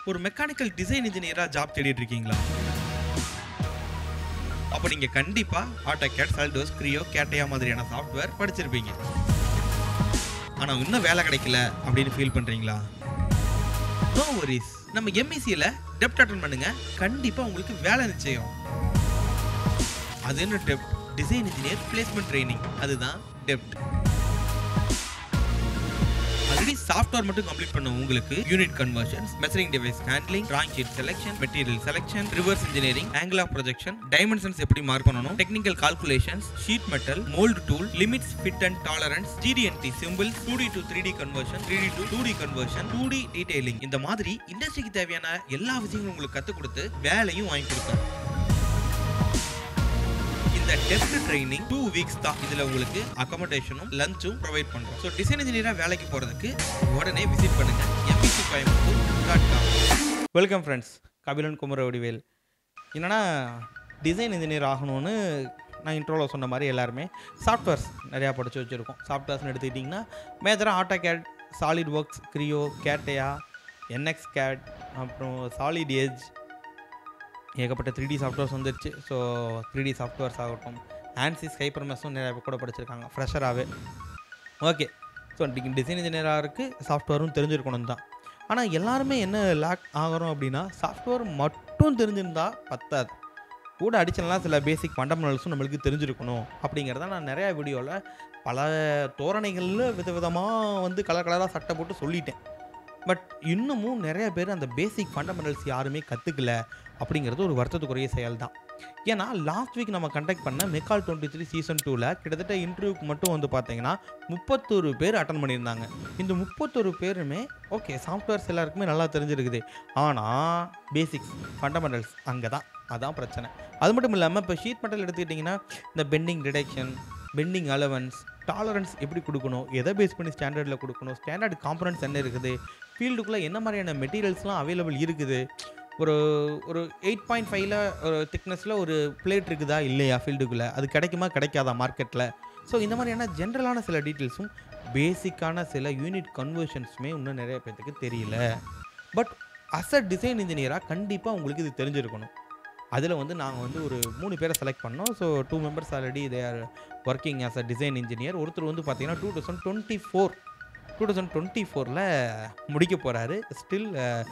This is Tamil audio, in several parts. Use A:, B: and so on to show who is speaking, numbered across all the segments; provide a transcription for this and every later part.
A: ஒரு மெக்கானிக்கல் டிசைன் இன்ஜினியராக ஜாப் தேடிட்டு இருக்கீங்களா அப்போ நீங்கள் கண்டிப்பாக ஆட்டோகேட் சால்டோஸ் கிரியோ கேட்டையா மாதிரியான சாஃப்ட்வேர் படிச்சிருப்பீங்க ஆனால் இன்னும் வேலை கிடைக்கல அப்படின்னு ஃபீல் பண்ணுறீங்களா நோ வரிஸ் நம்ம எம்இசியில் டெப்ட் அட்டன் பண்ணுங்க கண்டிப்பாக உங்களுக்கு வேலை நிச்சயம் அது என்ன depth design engineer placement training அதுதான் டெப்ட் ஆல்ரெடி சாஃப்ட்வேர் மட்டும் கம்ப்ளீட் பண்ண உங்களுக்கு unit conversions measuring device handling drawing sheet selection material selection reverse engineering angle of projection dimensions எப்படி மார்க் பண்ணணும் technical calculations sheet metal mould tool limits fit and tolerance GD and T symbol two D to three D conversion three D to two D conversion two D detailing இந்த மாதிரி இண்டஸ்ட்ரிக்கு தேவையான எல்லா விஷயங்களும் உங்களுக்கு கற்றுக் கொடுத்து வேலையும் வாங்கி கொடுத்தோம் இந்த டெஸ்ட் ட்ரைனிங் டூ வீக்ஸ் தான் இதுல உங்களுக்கு அகாமடேஷனும் லஞ்சும் ப்ரொவைட் பண்றோம் ஸோ டிசைன் இன்ஜினியரா வேலைக்கு போறதுக்கு உடனே விசிட் பண்ணுங்க MBC Coimbatore dot com welcome friends Kabilan Kumara Vadivel என்னன்னா டிசைன் இன்ஜினியர் ஆகணும்னு நான் இன்ட்ரோவில் சொன்ன மாதிரி எல்லாருமே சாஃப்ட்வேர்ஸ் நிறையா படித்து வச்சுருக்கோம் சாஃப்ட்வேர்ஸ்னு எடுத்துக்கிட்டிங்கன்னா மேஜராக AutoCAD SolidWorks Creo கேட்டையா என்எக்ஸ் கேட் அப்புறம் சாலிட் எஜ் ஏகப்பட்ட த்ரீ டி சாஃப்ட்வேர்ஸ் வந்துருச்சு ஸோ த்ரீ டி சாஃப்ட்வேர்ஸ் ஆகட்டும் ஆன்சிஸ் ஹைப்பர் மெஸ்ஸும் நிறைய பேர் கூட படிச்சிருக்காங்க ஃப்ரெஷராகவே ஓகே ஸோ டிசைன் இன்ஜினியராருக்கு சாஃப்ட்வேரும் தெரிஞ்சிருக்கணும் தான் ஆனால் எல்லாருமே என்ன லேக் ஆகிறோம் அப்படின்னா சாஃப்ட்வேர் மட்டும் தெரிஞ்சிருந்தா பத்தாது கூட அடிச்சனலாம் சில பேசிக் ஃபண்டமெண்டல்ஸும் நம்மளுக்கு தெரிஞ்சிருக்கணும் அப்படிங்கிறத நான் நிறையா வீடியோவில் பல தோரணைகளில் விதவிதமாக வந்து கலர் கலராக சட்டை போட்டு சொல்லிட்டேன் பட் இன்னமும் நிறைய பேர் அந்த பேசிக் ஃபண்டமெண்டல்ஸ் யாருமே கற்றுக்கல அப்படிங்கிறது ஒரு வருத்தத்துக்குரிய செயல் தான் ஏன்னா லாஸ்ட் வீக் நம்ம கண்டக்ட் பண்ண மெக்கால் டுவெண்ட்டி த்ரீ சீசன் டூவில் கிட்டத்தட்ட இன்டர்வியூக்கு மட்டும் வந்து பார்த்தீங்கன்னா முப்பத்தொரு பேர் அட்டன் பண்ணியிருந்தாங்க இந்த முப்பத்தொரு பேருமே ஓகே சாஃப்ட்வேர்ஸ் எல்லாருக்குமே நல்லா தெரிஞ்சிருக்குது ஆனால் பேசிக்ஸ் ஃபண்டமெண்டல்ஸ் அங்கே தான் அதான் பிரச்சனை அது மட்டும் இல்லாமல் இப்போ ஷீட் மெட்டல் எடுத்துக்கிட்டிங்கன்னா இந்த bending deduction bending allowance tolerance எப்படி கொடுக்கணும் எதை பேஸ் பண்ணி ஸ்டாண்டர்டில் கொடுக்கணும் ஸ்டாண்டர்ட் காம்பனன்ட்ஸ் என்ன இருக்குது ஃபீல்டுக்குள்ளே என்ன மாதிரியான மெட்டீரியல்ஸ்லாம் அவைலபிள் இருக்குது ஒரு ஒரு எயிட் பாயிண்ட் ஃபைவ்ல ஒரு திக்னஸில் ஒரு பிளேட் இருக்குதா இல்லையா ஃபீல்டுக்குள்ளே அது கிடைக்குமா கிடைக்காதா மார்க்கெட்டில் ஸோ இந்த மாதிரியான ஜென்ரலான சில டீட்டெயில்ஸும் பேசிக்கான சில யூனிட் கன்வர்ஷன்ஸுமே இன்னும் நிறைய பேர்த்துக்கு தெரியல பட் அஸ் அ டிசைன் இன்ஜினியராக கண்டிப்பாக உங்களுக்கு இது தெரிஞ்சிருக்கணும் அதில் வந்து நாங்கள் வந்து ஒரு மூணு பேரை செலக்ட் பண்ணோம் so two members already they are working as a design engineer ஒருத்தர் வந்து பார்த்தீங்கன்னா two thousand twenty four two thousand twenty ஃபோரில் முடிக்க போகிறாரு ஸ்டில்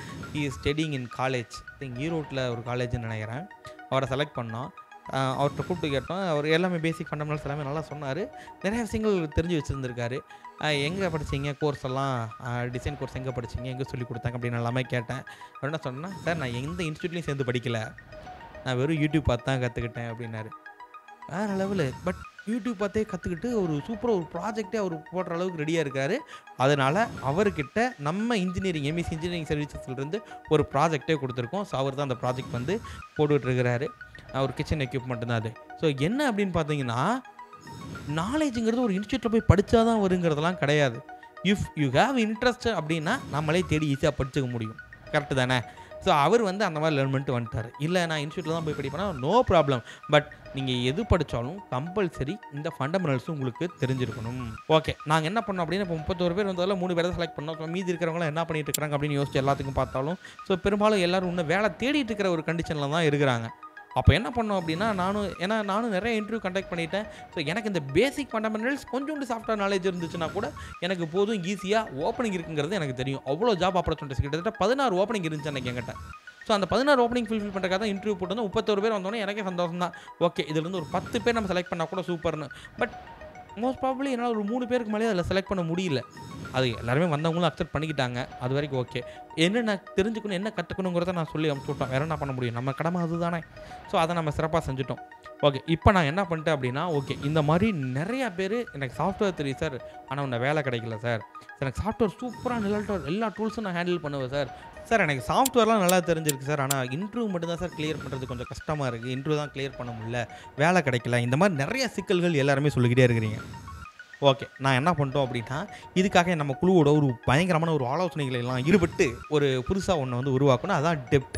A: இ ஸ்டடிங் இன் காலேஜ் திங்க் ஈரோட்டில் ஒரு காலேஜ்னு நினைக்கிறேன் அவரை செலக்ட் பண்ணோம் அஹ் அவர்கிட்ட கூப்பிட்டு கேட்டோம் அவர் எல்லாமே பேசிக் ஃபண்டமெண்டல்ஸ் எல்லாமே நல்லா சொன்னார் நிறைய விஷயங்கள் தெரிஞ்சு வச்சுருந்துருக்காரு எங்கே படிச்சீங்க கோர்ஸ் எல்லாம் டிசைன் கோர்ஸ் எங்கே படிச்சீங்க எங்கே சொல்லி கொடுத்தாங்க அப்படின்னு எல்லாமே கேட்டேன் அவர் என்ன சொன்னேன்னா சார் நான் எந்த இன்ஸ்டியூட்லேயும் சேர்ந்து படிக்கல நான் வெறும் யூடியூப் பார்த்து தான் கற்றுக்கிட்டேன் அப்படின்னாரு வேறு லெவலு பட் யூடியூப் பார்த்தே கற்றுக்கிட்டு ஒரு சூப்பராக ஒரு ப்ராஜெக்டே அவர் போடுற அளவுக்கு ரெடியாக இருக்கார் அதனால் அவர்கிட்ட நம்ம இன்ஜினியரிங் எம்எஸ் இன்ஜினியரிங் சர்வீசஸ்லேருந்து ஒரு ப்ராஜெக்டே கொடுத்துருக்கோம் ஸோ அவர் தான் அந்த ப்ராஜெக்ட் வந்து போட்டுக்கிட்டு இருக்கிறாரு ஒரு கிச்சன் எக்யூப்மெண்ட் தான் அது ஸோ என்ன அப்படின்னு பார்த்தீங்கன்னா நாலேஜுங்கிறது ஒரு இன்ஸ்டியூட்டில் போய் படித்தா தான் வருங்கிறதெல்லாம் கிடையாது இஃப் யூ ஹேவ் இன்ட்ரெஸ்ட் அப்படின்னா நம்மளே தேடி ஈஸியாக படிச்சுக்க முடியும் கரெக்டு தானே ஸோ அவர் வந்து அந்த மாதிரி லேர்ன் பண்ணிட்டு வந்துட்டார் இல்லை நான் இன்ஸ்டியூட்டில் தான் போய் படிப்பேனா நோ ப்ராப்ளம் பட் நீங்கள் எது படித்தாலும் கம்பல்சரி இந்த ஃபண்டமெண்டல்ஸும் உங்களுக்கு தெரிஞ்சிருக்கணும் ஓகே நாங்கள் என்ன பண்ணோம் அப்படின்னா இப்போ முப்பத்தோரு பேர் வந்ததில் மூணு பேரை செலக்ட் பண்ணோம் So, மீதி இருக்கிறவங்களாம் என்ன பண்ணிட்டு இருக்காங்க அப்படின்னு யோசிச்சு எல்லாத்துக்கும் பார்த்தாலும் ஸோ பெரும்பாலும் எல்லாரும் இன்னும் வேலை தேடிட்டு இருக்கிற ஒரு கண்டிஷனில் தான் இருக்கிறாங்க அப்போ என்ன பண்ணோம் அப்படின்னா நானும் ஏன்னா நானும் நிறைய இன்டர்வியூ கண்டக்ட் பண்ணிட்டேன் ஸோ எனக்கு இந்த பேசிக் ஃபண்டமெண்டல்ஸ் கொஞ்சோண்டு சாஃப்ட்வேர் நாலேஜ் இருந்துச்சுன்னா கூட எனக்கு போதும் ஈஸியாக ஓப்பனிங் இருக்குங்கிறது எனக்கு தெரியும் அவ்வளோ ஜாப் ஆப்பர்ச்சுனிட்டிஸ் கிட்டத்தட்ட பதினாறு ஓப்பனிங் இருந்துச்சு எனக்கு என்கிட்ட ஸோ அந்த பதினாறு ஓப்பனிங் ஃபில்ஃபில் பண்ணுறக்காக தான் இன்டர்வியூ போட்டு முப்பத்தொரு பேர் வந்தோடனே எனக்கே சந்தோஷம் தான் ஓகே இதுலேருந்து ஒரு பத்து பேர் நம்ம செலக்ட் பண்ணால் கூட சூப்பர்னு பட் மோஸ்ட் ப்ராபப்ளி என்னால் ஒரு மூணு பேருக்கு மேலே அதில் செலக்ட் பண்ண முடியல அது எல்லாருமே வந்தவங்களும் அக்செப்ட் பண்ணிக்கிட்டாங்க அது வரைக்கும் ஓகே என்ன நான் தெரிஞ்சுக்கணும் என்ன கற்றுக்கணுங்கிறத நான் சொல்லி அமுச்சு விட்டோம் வேற என்ன பண்ண முடியும் நம்ம கடமை அதுதானே ஸோ அதை நம்ம சிறப்பாக செஞ்சுட்டோம் ஓகே இப்போ நான் என்ன பண்ணிட்டேன் அப்படின்னா ஓகே இந்த மாதிரி நிறையா பேர் எனக்கு சாஃப்ட்வேர் தெரியும் சார் ஆனால் உன்னை வேலை கிடைக்கல சார் எனக்கு சாஃப்ட்வேர் சூப்பராக நல்லா எல்லா டூல்ஸும் நான் ஹேண்டில் பண்ணுவேன் சார் சார் எனக்கு சாஃப்ட்வேர்லாம் நல்லா தெரிஞ்சிருக்கு சார் ஆனால் இன்டர்வியூ மட்டும் தான் சார் கிளியர் பண்ணுறது கொஞ்சம் கஷ்டமாக இருக்குது இன்டர்வியூ தான் கிளியர் பண்ண முடியல வேலை கிடைக்கல இந்த மாதிரி நிறைய சிக்கல்கள் எல்லாருமே சொல்லிக்கிட்டே இருக்கிறீங்க ஓகே நான் என்ன பண்ணிட்டோம் அப்படின்னா இதுக்காக நம்ம குழுவோட ஒரு பயங்கரமான ஒரு ஆலோசனைகளை எல்லாம் ஈடுபட்டு ஒரு புதுசாக ஒன்று வந்து உருவாக்கணும் அதான் டெப்ட்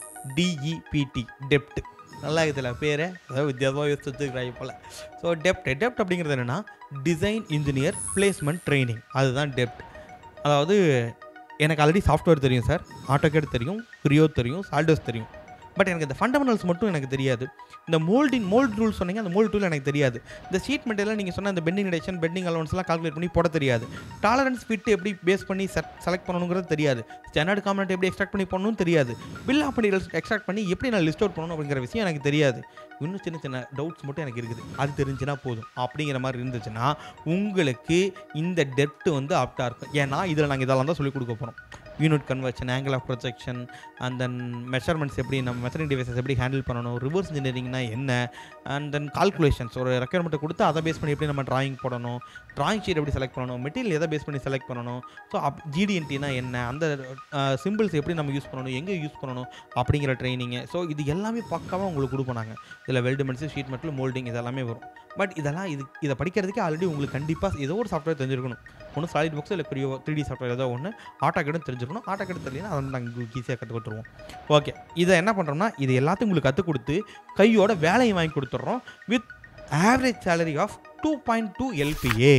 A: டிஇபிடி டெப்ட் நல்லா இருக்குதுல பேர் அதாவது வித்தியாசமாக யோசிச்சு வச்சுக்கிறாங்க போல் ஸோ டெப்ட் டெப்ட் அப்படிங்கிறது என்னென்னா டிசைன் இன்ஜினியர் பிளேஸ்மெண்ட் ட்ரைனிங் அதுதான் டெப்ட் அதாவது எனக்கு ஆல்ரெடி சாஃப்ட்வேர் தெரியும் சார் ஆட்டோகேட் தெரியும் க்ரியோ தெரியும் சால்டோஸ் தெரியும் பட் எனக்கு இந்த ஃபண்டமெண்டல்ஸ் மட்டும் எனக்கு தெரியாது இந்த மோல்டிங் மோல்ட் ரூல் சொன்னீங்க அந்த மோல்ட் ரூல் எனக்கு தெரியாது இந்த ஷீட் மெட்டீரியல் நீங்கள் சொன்ன அந்த பெண்டிங் ரிடக்ஷன் பெண்டிங் அலவன்ஸ்லாம் கால்குலேட் பண்ணி போட தெரியாது டாலரன்ஸ் ஃபிட் எப்படி பேஸ் பண்ணி செலக்ட் பண்ணணுங்கிறது தெரியாது ஸ்டாண்டர்ட் காம்பனண்ட் எப்படி எக்ஸ்ட்ராக்ட் பண்ணி பண்ணணும் தெரியாது பில் ஆஃப் மெட்டீரியல்ஸ் எக்ஸ்ட்ராக்ட் பண்ணி எப்படி நான் லிஸ்ட் அவுட் பண்ணணும் அப்படிங்கிற விஷயம் எனக்கு தெரியாது இன்னும் சின்ன சின்ன டவுட்ஸ் மட்டும் எனக்கு இருக்குது அது தெரிஞ்சுனா போதும் அப்படிங்கிற மாதிரி இருந்துச்சுன்னா உங்களுக்கு இந்த டெப்ட் வந்து ஆப்டாக இருக்கும் ஏன்னா இதில் நாங்கள் இதெல்லாம் தான் சொல்லிக் கொடுக்க போகிறோம் unit conversion angle of projection and then measurements எப்படி நம்ம மெஷரிங் டிவைசஸ் எப்படி ஹேண்டில் பண்ணணும் ரிவர்ஸ் இன்ஜினியரிங்னா என்ன அண்ட் தென் கால்குலேஷன்ஸ் ஒரு ரெக்யர்மெண்ட்டை கொடுத்து அதை பேஸ் பண்ணி எப்படி நம்ம டிராயிங் போடணும் டிராயிங் ஷீட் எப்படி செலக்ட் பண்ணணும் மெட்டீரியல் எதை பேஸ் பண்ணி செலக்ட் பண்ணணும் ஸோ அப் ஜிடிஎன்டினா என்ன அந்த சிம்பிள்ஸ் எப்படி நம்ம யூஸ் பண்ணணும் எங்கே யூஸ் பண்ணணும் அப்படிங்கிற ட்ரைனிங்கு ஸோ இது எல்லாமே பக்காவாக உங்களுக்கு கொடுப்போம் நாங்கள் இதில் வெல்டுமெண்ட்ஸு ஷீட் மெட்டல் மோல்டிங் இதெல்லாமே வரும் பட் இதெல்லாம் இது இதை படிக்கிறதுக்கே ஆல்ரெடி உங்களுக்கு கண்டிப்பாக ஏதோ ஒரு சாஃப்ட்வேர் தெரிஞ்சிருக்கணும் ஒன்று சாலிட் பாக்ஸ் இல்லை க்ரியோ த்ரீ டி சாஃப்ட்வேர் ஏதோ ஒன்று ஆட்டோகேடும் தெரிஞ்சிருக்கணும் ஆட்டோகேட் தெரியலனா அதை வந்து நாங்கள் உங்களுக்கு ஈஸியாக கற்றுக் கொடுத்துருவோம் ஓகே இதை என்ன பண்ணுறோம்னா இது எல்லாத்தையும் உங்களுக்கு கற்றுக் கொடுத்து கையோட வேலையை வாங்கி கொடுத்துட்றோம் with average salary of two point two LPA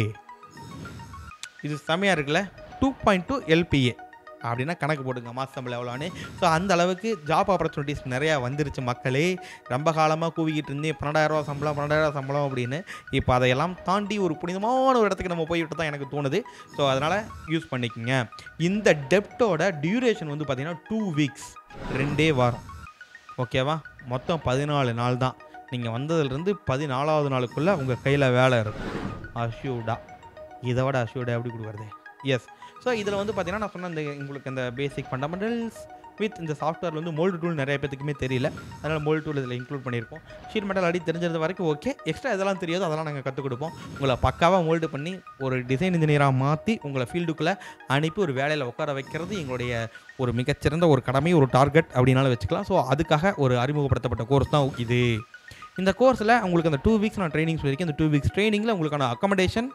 A: இது செமையாக இருக்குல்ல டூ பாயிண்ட் டூ எல்பிஏ அப்படின்னா கணக்கு போடுங்க மாச சம்பளம் எவ்வளோன்னு ஸோ அந்த அளவுக்கு ஜாப் ஆப்பர்ச்சுனிட்டிஸ் நிறையா வந்துருச்சு மக்களே ரொம்ப காலமாக கூவிக்கிட்டு இருந்தேன் பன்னெண்டாயிரரூவா சம்பளம் பன்னெண்டாயிரம் சம்பளம் அப்படின்னு இப்போ அதையெல்லாம் தாண்டி ஒரு புனிதமான ஒரு இடத்துக்கு நம்ம போய்விட்டு தான் எனக்கு தோணுது ஸோ அதனால் யூஸ் பண்ணிக்கோங்க இந்த டெப்டோட டியூரேஷன் வந்து பார்த்திங்கன்னா டூ வீக்ஸ் ரெண்டே வாரம் ஓகேவா மொத்தம் பதினாலு நாள் தான் நீங்கள் வந்ததுலேருந்து பதினாலாவது நாளுக்குள்ளே உங்கள் கையில் வேலை இருக்கும் அஷ்யூடா இதை விட அஷ்யூடா எப்படி கொடுக்குறது எஸ் ஸோ இதில் வந்து பார்த்தீங்கன்னா நான் சொன்ன இந்த உங்களுக்கு இந்த பேசிக் ஃபண்டமெண்டல்ஸ் வித் இந்த சாஃப்ட்வேர் வந்து மோல்டு டூல் நிறைய பேத்துக்குமே தெரியல அதனால் மோல்டு டூல் இதில் இன்க்ளூட் பண்ணியிருக்கோம் ஷீட் மெட்டல் அடி தெரிஞ்சது வரைக்கும் ஓகே எக்ஸ்ட்ரா எதெல்லாம் தெரியாதோ அதெல்லாம் நாங்கள் கற்றுக் கொடுப்போம் உங்களை பக்காவாக மோல்டு பண்ணி ஒரு டிசைன் இன்ஜினியராக மாற்றி உங்களை ஃபீல்டுக்குள்ளே அனுப்பி ஒரு வேலையில் உட்கார வைக்கிறது எங்களுடைய ஒரு மிகச்சிறந்த ஒரு கடமை ஒரு டார்கெட் அப்படின்னாலும் வச்சுக்கலாம் ஸோ அதுக்காக ஒரு அறிமுகப்படுத்தப்பட்ட கோர்ஸ் தான் இது இந்த கோர்ஸில் உங்களுக்கு அந்த டூ வீக்ஸ் நான் ட்ரைனிங் சொல்லியிருக்கேன் இந்த டூ வீக்ஸ் ட்ரைனிங்கில் உங்களுக்கான அக்கமடேஷன்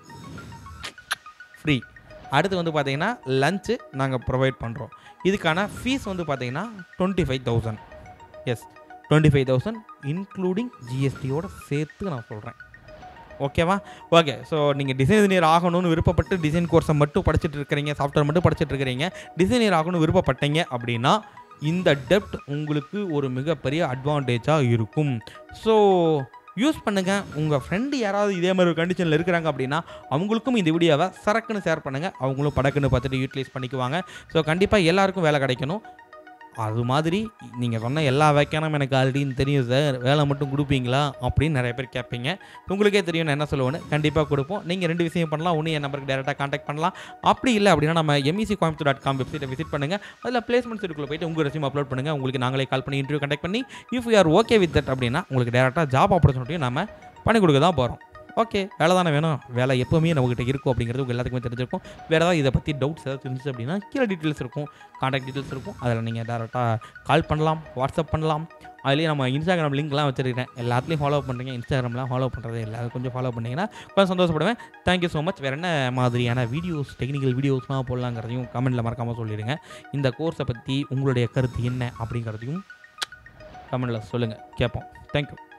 A: ஃப்ரீ அடுத்து வந்து பார்த்தீங்கன்னா லஞ்சு நாங்கள் ப்ரொவைட் பண்ணுறோம் இதுக்கான ஃபீஸ் வந்து பார்த்தீங்கன்னா twenty five thousand yes twenty five thousand including ஜிஎஸ்டியோட சேர்த்து நான் சொல்கிறேன் ஓகேவா ஓகே ஸோ நீங்கள் டிசைன் இன்ஜினியர் ஆகணும்னு விருப்பப்பட்டு டிசைன் கோர்ஸை மட்டும் படிச்சுட்டு இருக்கிறீங்க சாஃப்ட்வேர் மட்டும் படிச்சுட்டு இருக்கிறீங்க டிசைனியர் ஆகணும்னு விருப்பப்பட்டீங்க அப்படின்னா இந்த டெப்ட் உங்களுக்கு ஒரு மிகப்பெரிய அட்வான்டேஜாக இருக்கும் ஸோ யூஸ் பண்ணுங்கள் உங்கள் ஃப்ரெண்டு யாராவது இதே மாதிரி ஒரு கண்டிஷனில் இருக்கிறாங்க அப்படின்னா அவங்களுக்கும் இந்த வீடியோவை சரக்குன்னு ஷேர் பண்ணுங்கள் அவங்களும் படக்குன்னு பார்த்துட்டு யூட்டிலைஸ் பண்ணிக்குவாங்க ஸோ கண்டிப்பாக எல்லாருக்கும் வேலை கிடைக்கணும் அது மாதிரி நீங்கள் சொன்ன எல்லா வேக்கானும் எனக்கு ஆல்ரெடின்னு தெரியும் சார் வேலை மட்டும் கொடுப்பீங்களா அப்படின்னு நிறைய பேர் கேட்பீங்க உங்களுக்கே தெரியும் நான் என்ன சொல்லுவேன்னு கண்டிப்பாக கொடுப்போம் நீங்கள் ரெண்டு விஷயம் பண்ணலாம் ஒன்று என் நம்பருக்கு டேரெக்டாக காண்டாக்ட் பண்ணலாம் அப்படி இல்லை அப்படின்னா நம்ம எம்இசி கோயம்புத்தூர் டாட் காம் வெப்சைட்டை விசிட் பண்ணுங்கள் அதில் பிளேஸ்மெண்ட்ஸ் இதுக்குள்ளே போயிட்டு உங்கள் ரெசியூம் அப்லோட் பண்ணுங்கள் உங்களுக்கு நாங்களே கால் பண்ணி இன்டர்வியூ கண்டக்ட் பண்ணி if you are okay with that அப்படின்னா உங்களுக்கு டேரெக்டாக ஜாப் ஆப்பர்ச்சுனிட்டியும் நம்ம பண்ணி கொடுக்க தான் போகிறோம் ஓகே வேலை தானே வேணும் வேலை எப்போவுமே நம்மகிட்ட இருக்கும் அப்படிங்கிறது உங்கள் எல்லாத்துக்குமே தெரிஞ்சிருக்கும் வேறு ஏதாவது இதை பற்றி டவுட்ஸ் ஏதாவது இருந்துச்சு அப்படின்னா கீழே டீட்டெயில்ஸ் இருக்கும் காண்டாக்ட் டீட்டெயில்ஸ் இருக்கும் அதில் நீங்கள் டேரெக்டாக கால் பண்ணலாம் வாட்ஸ்அப் பண்ணலாம் அதுலேயே நம்ம இன்ஸ்டாகிராம் லிங்க்லாம் வச்சுருக்கேன் எல்லாத்துலேயும் ஃபாலோ பண்ணுறீங்க இன்ஸ்டாகிராம்லாம் ஃபாலோ பண்ணுறது எல்லாரும் கொஞ்சம் ஃபாலோ பண்ணிங்கன்னா கொஞ்சம் சந்தோஷப்படுவேன் தேங்க்யூ ஸோ மச் வேறு என்ன மாதிரியான வீடியோஸ் டெக்னிக்கல் வீடியோஸ்லாம் போடலாங்கிறதையும் கமெண்ட்டில் மறக்காமல் சொல்லிடுங்க இந்த கோர்ஸை பற்றி உங்களுடைய கருத்து என்ன அப்படிங்கிறதையும் கமெண்ட்டில் சொல்லுங்கள் கேட்போம் தேங்க்யூ